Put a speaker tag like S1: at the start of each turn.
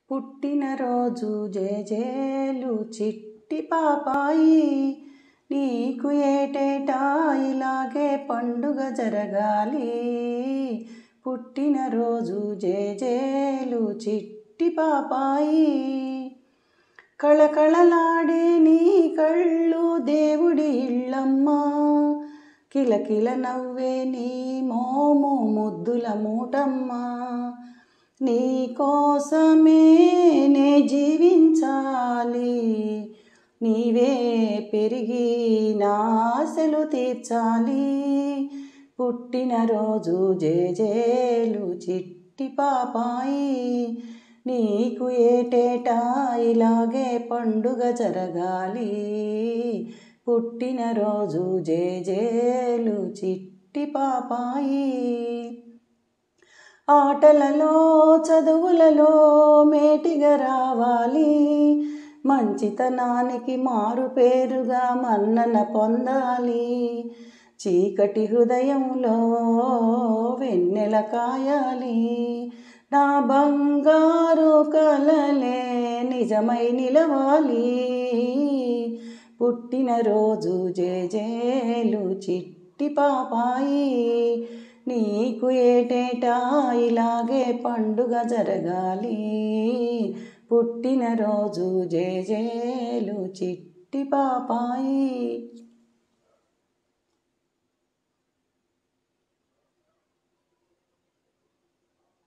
S1: పుట్టినరోజు జేజేలు చిట్టి పాపాయి నీకు ఏటేటా ఇలాగే పండుగ జరగాలి పుట్టినరోజు జేజేలు చిట్టి పాపాయి కళకళలాడే నీ కళ్ళు దేవుడి ఇళ్ళమ్మా కిలకిల నవ్వే నీ మోము ముద్దుల మూటమ్మా నీ కోసమే నే జీవించాలి నీవే పెరిగి నా ఆశలు తీర్చాలి పుట్టినరోజు జేజేలు చిట్టి పాపాయి నీకు ఏటేటా ఇలాగే పండుగ జరగాలి పుట్టినరోజు జేజేలు చిట్టి పాపాయి ఆటలలో చదువులలో మేటిగా రావాలి మంచితనానికి మారు పేరుగా మన్నన పొందాలి చీకటి హృదయంలో వెన్నెల కాయాలి నా బంగారు కలలే నిజమై నిలవాలి పుట్టినరోజు జేజేలు చిట్టి పాపాయి నీకు ఏటేటా ఇలాగే పండుగ జరగాలి పుట్టినరోజు జేజేలు చిట్టి పాపాయి